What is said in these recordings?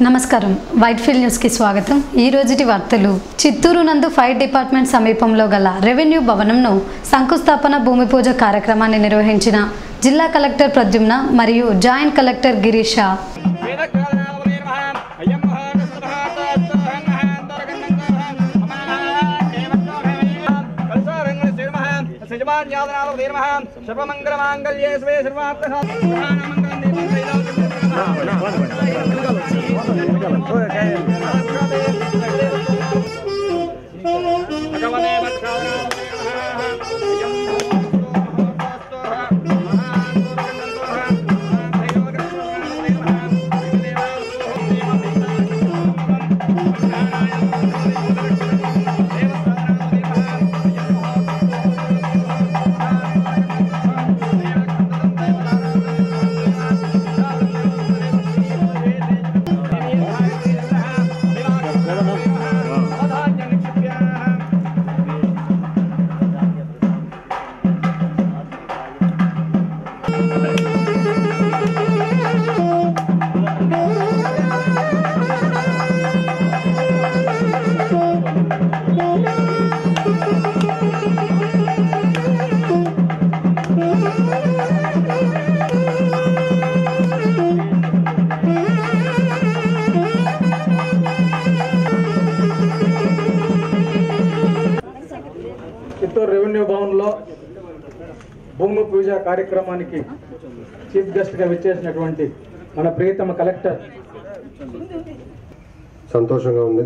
నమస్కారం white field న్యూస్కి స్వాగతం ఈ రోజుటి వార్తలు చిత్తూరు నందు ఫైర్ డిపార్ట్మెంట్ సమీపంలో గల రెవెన్యూ భవనంను శంకుస్థాపన భూమి పూజ కార్యక్రమాన్ని నిర్వహించిన జిల్లా కలెక్టర్ ప్రద్యుమ్న మరియు జాయింట్ కలెక్టర్ గిరీష సర్వమంగళమాంగళ్యే స్వే చిత్తూరు రెవెన్యూ భవన్లో భూమి పూజ కార్యక్రమానికి చీఫ్ గెస్ట్గా విచ్చేసినటువంటి మన ప్రియతమ కలెక్టర్ సంతోషంగా ఉంది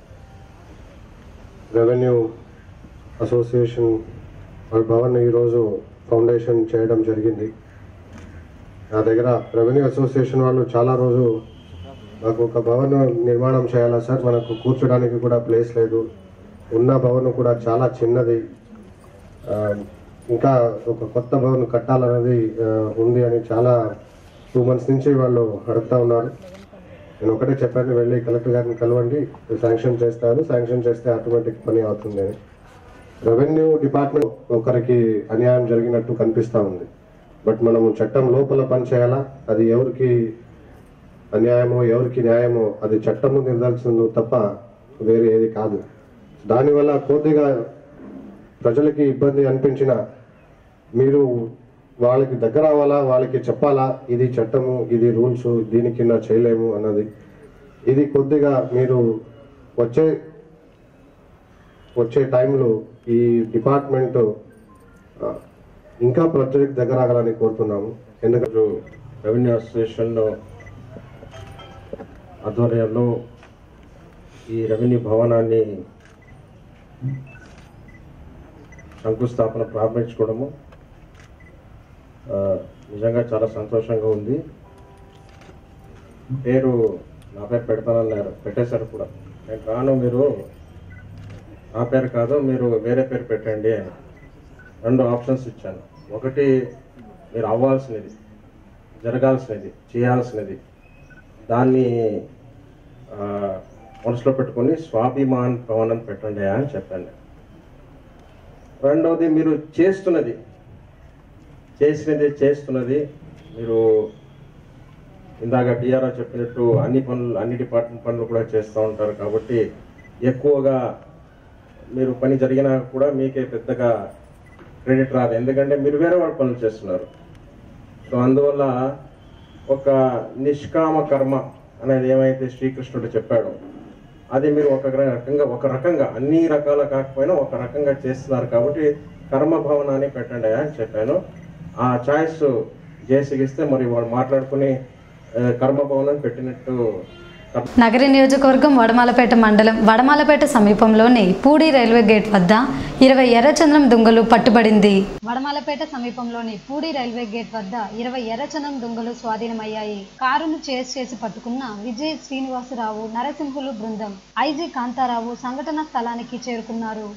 రెవెన్యూ అసోసియేషన్ వాళ్ళ భవన్ ఈరోజు ఫౌండేషన్ చేయడం జరిగింది నా దగ్గర రెవెన్యూ అసోసియేషన్ వాళ్ళు చాలా రోజు మాకు ఒక భవన్ నిర్మాణం చేయాలా సార్ మనకు కూర్చోడానికి కూడా ప్లేస్ లేదు ఉన్న భవన్ కూడా చాలా చిన్నది ఆ, ఇంకా ఒక కొత్త భవన్ కట్టాలన్నది ఆ, ఉంది అని చాలా టూ మంత్స్ నుంచి వాళ్ళు అడుగుతా ఉన్నారు నేను ఒకటే చెప్పాను వెళ్ళి కలెక్టర్ గారిని కలవండి శాంక్షన్ చేస్తారు శాంక్షన్ చేస్తే ఆటోమేటిక్ పని అవుతుంది అని రెవెన్యూ డిపార్ట్మెంట్ ఒకరికి అన్యాయం జరిగినట్టు కనిపిస్తూ ఉంది బట్ మనము చట్టం లోపల పని చేయాలా అది ఎవరికి అన్యాయమో ఎవరికి న్యాయమో అది చట్టము నిర్ధారించింది తప్ప వేరే ఏది కాదు దానివల్ల కొద్దిగా ప్రజలకి ఇబ్బంది అనిపించిన మీరు వాళ్ళకి దగ్గర అవ్వాలా వాళ్ళకి చెప్పాలా ఇది చట్టము ఇది రూల్స్ దీని కింద చేయలేము అన్నది ఇది కొద్దిగా మీరు వచ్చే వచ్చే టైంలో ఈ డిపార్ట్మెంట్ ఆ, ఇంకా ప్రజలకు దగ్గర ఆగాలని కోరుతున్నాము ఎందుకంటే రెవెన్యూ అసోసియేషన్ ఆధ్వర్యంలో ఈ రెవెన్యూ భవనాన్ని శంకుస్థాపన ప్రారంభించుకోవడము ఆ, నిజంగా చాలా సంతోషంగా ఉంది పేరు నా పేరు పెడతానన్నారు పెట్టేశారు కూడా నేను రాను మీరు నా పేరు కాదు మీరు వేరే పేరు పెట్టండి అని రెండు ఆప్షన్స్ ఇచ్చాను ఒకటి మీరు అవ్వాల్సినది జరగాల్సినది చేయాల్సినది దాన్ని ఆ, మనసులో పెట్టుకొని స్వాభిమాన్ భవనం పెట్టండి అని చెప్పాను రెండవది మీరు చేస్తున్నది చేసినది చేస్తున్నది మీరు ఇందాక డిఆర్ఓ చెప్పినట్టు అన్ని పనులు అన్ని డిపార్ట్మెంట్ పనులు కూడా చేస్తూ ఉంటారు కాబట్టి ఎక్కువగా మీరు పని జరిగినా కూడా మీకే పెద్దగా క్రెడిట్ రాదు ఎందుకంటే మీరు వేరే వాళ్ళ పనులు చేస్తున్నారు సో అందువల్ల ఒక నిష్కామ కర్మ అనేది ఏమైతే శ్రీకృష్ణుడు చెప్పాడో అది మీరు ఒక రకంగా ఒక రకంగా అన్ని రకాల కాకపోయినా ఒక రకంగా చేస్తున్నారు కాబట్టి కర్మ భవనాన్ని పెట్టండి అని చెప్పాను ఆ చాయిస్ జేసిగిస్తే మరి వాళ్ళు మాట్లాడుకుని ఆ, కర్మ భవనం పెట్టినట్టు నగరి నియోజకవర్గం వడమాలపేట మండలం వడమాలపేట సమీపంలోని పూడి రైల్వే గేట్ వద్ద ఇరవై ఎర్రచంద్రం దుంగలు పట్టుబడింది వడమాలపేట సమీపంలోని పూడి రైల్వే గేట్ వద్ద ఇరవై ఎర్రచంద్రం దుంగలు స్వాధీనమయ్యాయి కారును చేసి చేసి పట్టుకున్న విజయ్ శ్రీనివాసరావు నరసింహులు బృందం ఐజీ కాంతారావు సంఘటన స్థలానికి చేరుకున్నారు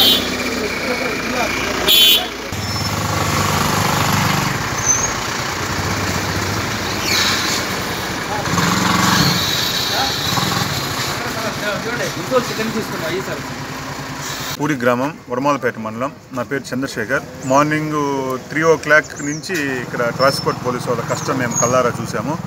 పూరి గ్రామం వడమాలపేట మండలం నా పేరు Chandrashekar morning three o'clock నుంచి ఇక్కడ ట్రాన్స్పోర్ట్ పోలీసు వాళ్ళ కష్టం మేము కల్లారా చూసాము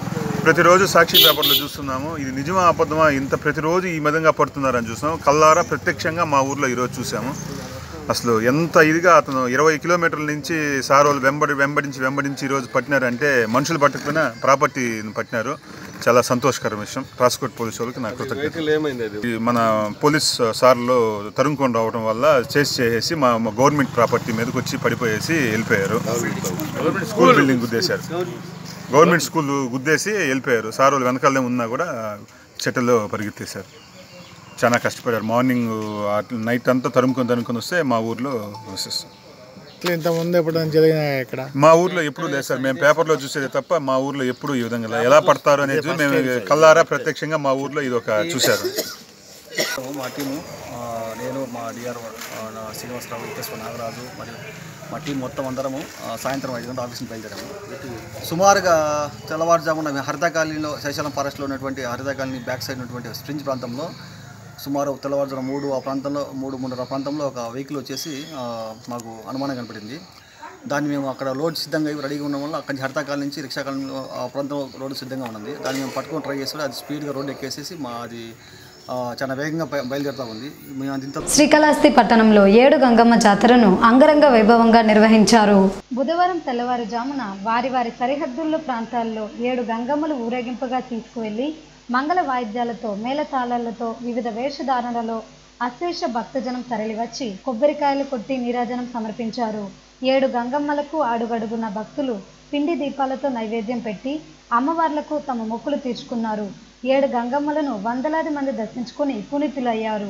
ప్రతిరోజు సాక్షి పేపర్లో చూస్తున్నాము ఇది నిజమా అబద్ధమా ఇంత ప్రతిరోజు ఈ విధంగా పడుతున్నారని చూస్తున్నాం కల్లారా ప్రత్యక్షంగా మా ఊర్లో ఈరోజు చూసాము అసలు ఎంత ఇదిగా అతను ఇరవై కిలోమీటర్ల నుంచి సార్ వాళ్ళు వెంబడి వెంబడించి వెంబడించి ఈరోజు పట్టినారంటే మనుషులు పట్టకపోయినా ప్రాపర్టీని పట్టినారు చాలా సంతోషకర విషయం రాసుకోట్ పోలీసు వాళ్ళకి నా కృతజ్ఞత ఈ మన పోలీస్ సార్లు తరుముకొని రావడం వల్ల చేసి చేసేసి మా మా గవర్నమెంట్ ప్రాపర్టీ మీదకి వచ్చి పడిపోయేసి వెళ్ళిపోయారు స్కూల్ బిల్డింగ్ గుద్దేశారు గవర్నమెంట్ స్కూల్ గుద్దేసి వెళ్ళిపోయారు సార్ వాళ్ళు వెనకాలనే ఉన్నా కూడా చెట్టల్లో పరిగెత్తేశారు చాలా కష్టపడారు మార్నింగ్ నైట్ అంతా తరుముకొని తరుముకొని వస్తే మా ఊర్లో విశేషం ఇట్లా ఇంతకుముందు ఎప్పుడైనా జరిగిన ఇక్కడ మా ఊర్లో ఎప్పుడు లేదు సార్ మేము పేపర్లో చూసేది తప్ప మా ఊర్లో ఎప్పుడు ఈ విధంగా లేదు. ఎలా పడతారు అనేది మేము కల్లారా ప్రత్యక్షంగా మా ఊర్లో ఇది ఒక చూశారు మా టీము ఆ, నేను మా డిఆర్ నా శ్రీనివాసరావు వెంకటేశ్వర నాగరాజు మరియు మా టీం మొత్తం అందరము ఆ, సాయంత్రం ఐదు గంటల ఆఫీస్ని బయలుదేరాము సుమారుగా తెల్లవారుజామున మేము హరిత కాలనీలో శైశలం ఫారెస్ట్లో ఉన్నటువంటి హరిత కాలనీ బ్యాక్ సైడ్ ఉన్నటువంటి స్ప్రింజ్ ప్రాంతంలో సుమారు తెల్లవారుజామున మూడు ఆ ప్రాంతంలో మూడు మూడున్నర ప్రాంతంలో ఒక వెహికల్ వచ్చేసి ఆ, మాకు అనుమానం కనపడింది దాన్ని మేము అక్కడ లోడ్ సిద్ధంగా అయ్యి రెడీగా ఉండడం వల్ల అక్కడి నుంచి హరిత కాలనీ నుంచి రిక్షా కాలనీలో ఆ ప్రాంతంలో రోడ్డు సిద్ధంగా ఉన్నది దాన్ని మేము పట్టుకొని ట్రై చేస్తే అది స్పీడ్గా రోడ్డు ఎక్కేసేసి మా అది ఆ, చాలా వేగంగా బయ- బయలుదేరుతా ఉంది మేము అది ఇంత శ్రీకాళహస్తి పట్టణంలో ఏడు గంగమ్మ జాతరను అంగరంగ వైభవంగా నిర్వహించారు బుధవారం తెల్లవారుజామున వారి వారి సరిహద్దుల్లో ప్రాంతాల్లో ఏడు గంగమ్మలు ఊరేగింపుగా తీసుకువెళ్లి మంగళ వాయిద్యాలతో మేళతాళాలతో వివిధ వేషధారణలలో అశేష భక్తజనం తరలివచ్చి కొబ్బరికాయలు కొట్టి నీరాజనం సమర్పించారు ఏడు గంగమ్మలకు అడుగడుగున్న భక్తులు పిండి దీపాలతో నైవేద్యం పెట్టి అమ్మవార్లకు తమ మొక్కులు తీర్చుకున్నారు ఏడు గంగమ్మలను వందలాది మంది దర్శించుకుని పునీతులయ్యారు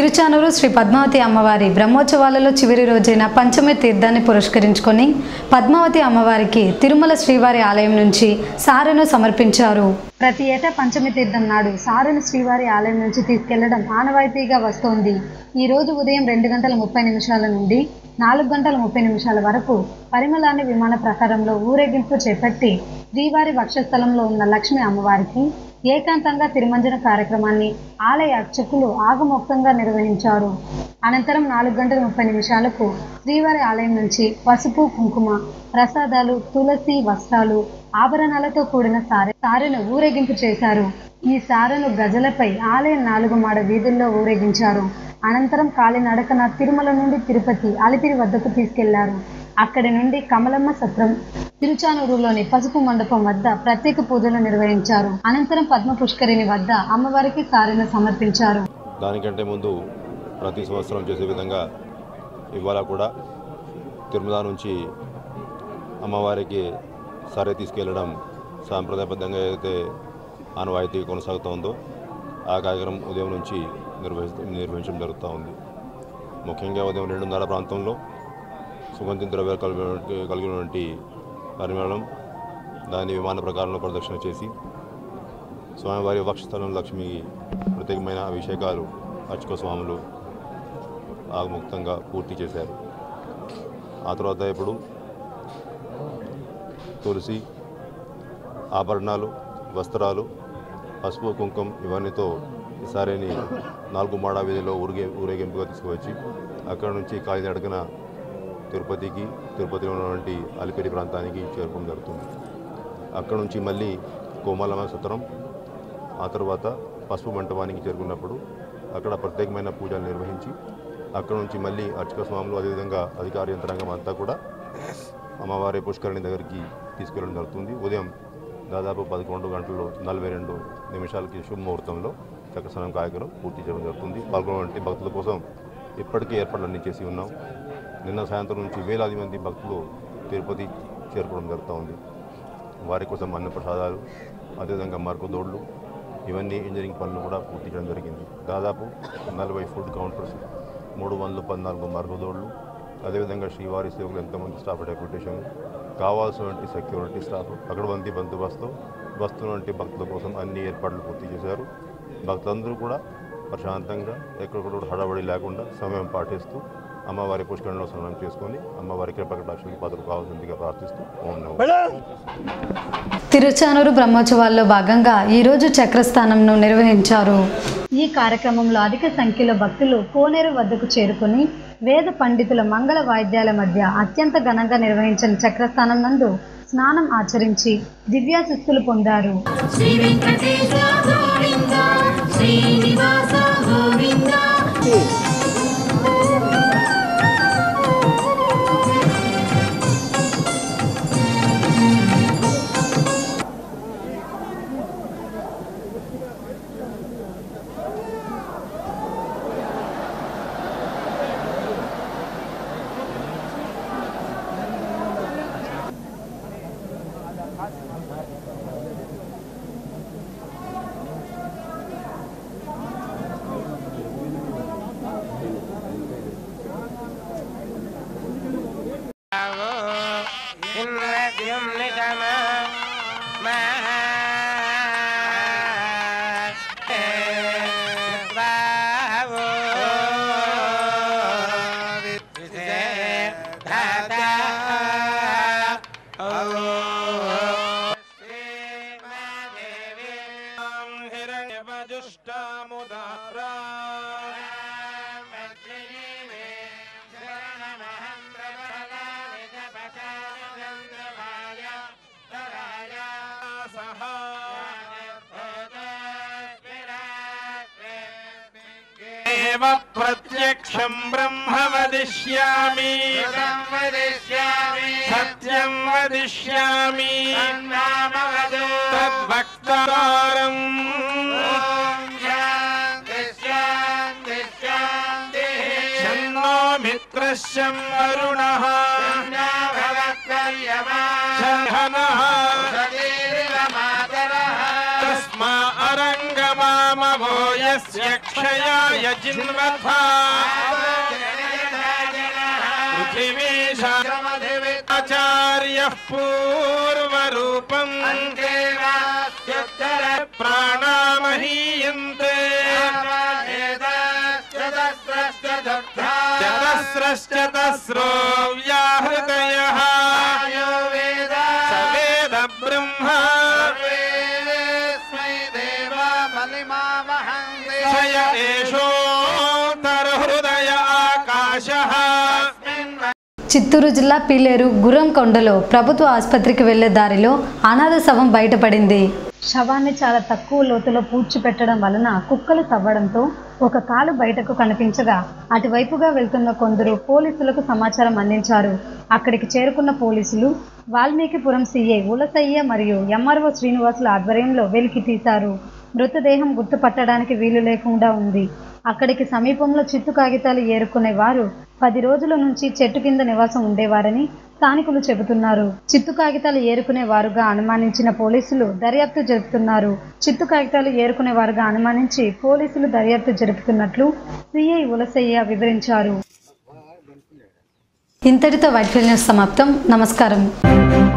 తిరుచానూరు శ్రీ పద్మావతి అమ్మవారి బ్రహ్మోత్సవాలలో చివరి రోజైన పంచమి తీర్థాన్ని పురస్కరించుకొని పద్మావతి అమ్మవారికి తిరుమల శ్రీవారి ఆలయం నుంచి సారెను సమర్పించారు ప్రతి ఏటా పంచమి తీర్థం నాడు సారెను శ్రీవారి ఆలయం నుంచి తీసుకెళ్లడం ఆనవాయితీగా వస్తోంది ఈ రోజు ఉదయం రెండు గంటల ముప్పై నిమిషాల నుండి నాలుగు గంటల ముప్పై నిమిషాల వరకు పరిమళాన్ని విమాన ప్రకారంలో ఊరేగింపు చేపట్టి శ్రీవారి వక్షస్థలంలో ఉన్న లక్ష్మీ అమ్మవారికి ఏకాంతంగా తిరుమంజన కార్యక్రమాన్ని ఆలయ అర్చకులు ఆగమోక్తంగా నిర్వహించారు అనంతరం నాలుగు గంటల ముప్పై నిమిషాలకు శ్రీవారి ఆలయం నుంచి పసుపు కుంకుమ ప్రసాదాలు తులసి వస్త్రాలు ఆభరణాలతో కూడిన సారె సారెను ఊరేగింపు చేశారు ఈ సారెను గజలపై ఆలయం నాలుగు మాడ వీధుల్లో ఊరేగించారు అనంతరం కాలినడకన తిరుమల నుండి తిరుపతి అలిపిరి వద్దకు తీసుకెళ్లారు అక్కడి నుండి కమలమ్మ సత్రం తిరుచానూరులోని పసుపు మండపం వద్ద ప్రత్యేక పూజలు నిర్వహించారు అనంతరం పద్మ పుష్కరిణి వద్ద అమ్మవారికి సారెను సమర్పించారు దానికంటే ముందు ప్రతి సంవత్సరం చేసే విధంగా ఇవాళ కూడా తిరుమల నుంచి అమ్మవారికి సరే తీసుకెళ్ళడం సాంప్రదాయబద్ధంగా ఏదైతే ఆనవాయితీ కొనసాగుతోందో ఆ కార్యక్రమం ఉదయం నుంచి నిర్వహిస్తూ నిర్వహించడం జరుగుతూ ఉంది ముఖ్యంగా ఉదయం రెండున్నర ప్రాంతంలో సుగంధి ద్రవ్యాలు కలిగినటువంటి కలిగినటువంటి పరిమళం దాని విమాన ప్రకారంలో ప్రదక్షిణ చేసి స్వామివారి వక్షస్థలం లక్ష్మి ప్రత్యేకమైన అభిషేకాలు అర్చక స్వాములు ఆగముక్తంగా పూర్తి చేశారు ఆ తర్వాత ఇప్పుడు తులసి ఆభరణాలు వస్త్రాలు పసుపు కుంకం ఇవన్నీతో ఈసారిని నాలుగు మాడా వీధిలో ఊరిగే ఊరేగింపుగా తీసుకువచ్చి అక్కడ నుంచి కాలినడకన తిరుపతికి తిరుపతిలో ఉన్నటువంటి అలిపిరి ప్రాంతానికి చేరుకోవడం జరుగుతుంది అక్కడ నుంచి మళ్ళీ కోమలమ సత్రం ఆ తర్వాత పసుపు మంటపానికి చేరుకున్నప్పుడు అక్కడ ప్రత్యేకమైన పూజలు నిర్వహించి అక్కడ నుంచి మళ్ళీ అర్చక స్వాములు అదేవిధంగా అధికార యంత్రాంగం అంతా కూడా అమ్మవారి పుష్కరిణి దగ్గరికి తీసుకెళ్ళడం జరుగుతుంది ఉదయం దాదాపు పదకొండు గంటలు నలభై రెండు నిమిషాలకి శుభముహూర్తంలో చక్రస్నానం కార్యక్రమం పూర్తి చేయడం జరుగుతుంది పాల్గొనటువంటి భక్తుల కోసం ఇప్పటికే ఏర్పాట్లన్నీ చేసి ఉన్నాం నిన్న సాయంత్రం నుంచి వేలాది మంది భక్తులు తిరుపతి చేరుకోవడం జరుగుతూ ఉంది వారి కోసం అన్న ప్రసాదాలు అదేవిధంగా మరకదోడ్లు ఇవన్నీ ఇంజనీరింగ్ పనులు కూడా పూర్తి చేయడం జరిగింది దాదాపు నలభై ఫుడ్ కౌంటర్స్ మూడు వందల పద్నాలుగు మరకదోడ్లు అదేవిధంగా శ్రీవారి సేవకులు ఎంతమంది స్టాఫ్ డెప్యుటేషన్ కావాల్సినటువంటి సెక్యూరిటీ స్టాఫ్ పకడ్బందీ బందోబస్తు వస్తున్నటువంటి భక్తుల కోసం అన్ని ఏర్పాట్లు పూర్తి చేశారు భక్తులందరూ కూడా ప్రశాంతంగా ఎక్కడొక్కడ కూడా హడావడి లేకుండా సమయం పాటిస్తూ అమ్మవారి పుష్కరంలో స్నానం చేసుకొని అమ్మవారి కృపకటాక్షులకి పాత్ర కావాల్సిందిగా ప్రార్థిస్తూ ఓం నమో తిరుచానూరు బ్రహ్మోత్సవాల్లో భాగంగా ఈరోజు చక్రస్థానంను నిర్వహించారు ఈ కార్యక్రమంలో అధిక సంఖ్యలో భక్తులు కోనేరు వద్దకు చేరుకుని వేద పండితుల మంగళ వాయిద్యాల మధ్య అత్యంత ఘనంగా నిర్వహించిన చక్రస్థానం నందు స్నానం ఆచరించి దివ్యాశిస్తులు పొందారు శ్రీ వెంకటేశ గోవింద శ్రీనివాస గోవింద एव प्रत्यक्षं ब्रह्म वदिष्यामि सत्यं वदिष्यामि तद्वक्तारम् शन्नो मित्रस्य वरुणः शहनः तस्मा अरङ्गमामवो यस्य क्षयाय जिन्वथा पृथिवीशाचार्यः पूर्वरूपम् प्राणामहीयन्ते चतस्रश्च तस्रो व्याहृतयः स वेद ब्रह्मा स य एषोऽन्तर्हृदय आकाशः చిత్తూరు జిల్లా పీలేరు గుర్రం కొండలో ప్రభుత్వ ఆసుపత్రికి వెళ్లే దారిలో అనాథ శవం బయటపడింది శవాన్ని చాలా తక్కువ లోతులో పూడ్చిపెట్టడం వలన కుక్కలు తవ్వడంతో ఒక కాలు బయటకు కనిపించగా అటువైపుగా వెళ్తున్న కొందరు పోలీసులకు సమాచారం అందించారు అక్కడికి చేరుకున్న పోలీసులు వాల్మీకిపురం సీఐ ఉలసయ్య మరియు ఎంఆర్ఓ శ్రీనివాసుల ఆధ్వర్యంలో వెలికి తీశారు మృతదేహం గుర్తుపట్టడానికి వీలు లేకుండా ఉంది అక్కడికి సమీపంలో చిత్తు కాగితాలు ఏరుకునే వారు పది రోజుల నుంచి చెట్టు కింద నివాసం ఉండేవారని స్థానికులు చెబుతున్నారు చిత్తు కాగితాలు ఏరుకునే వారుగా అనుమానించిన పోలీసులు దర్యాప్తు జరుపుతున్నారు చిత్తు కాగితాలు ఏరుకునే వారుగా అనుమానించి పోలీసులు దర్యాప్తు జరుపుతున్నట్లు సిఐ ఉలసయ్య వివరించారు ఇంతటితో వైట్ న్యూస్ సమాప్తం నమస్కారం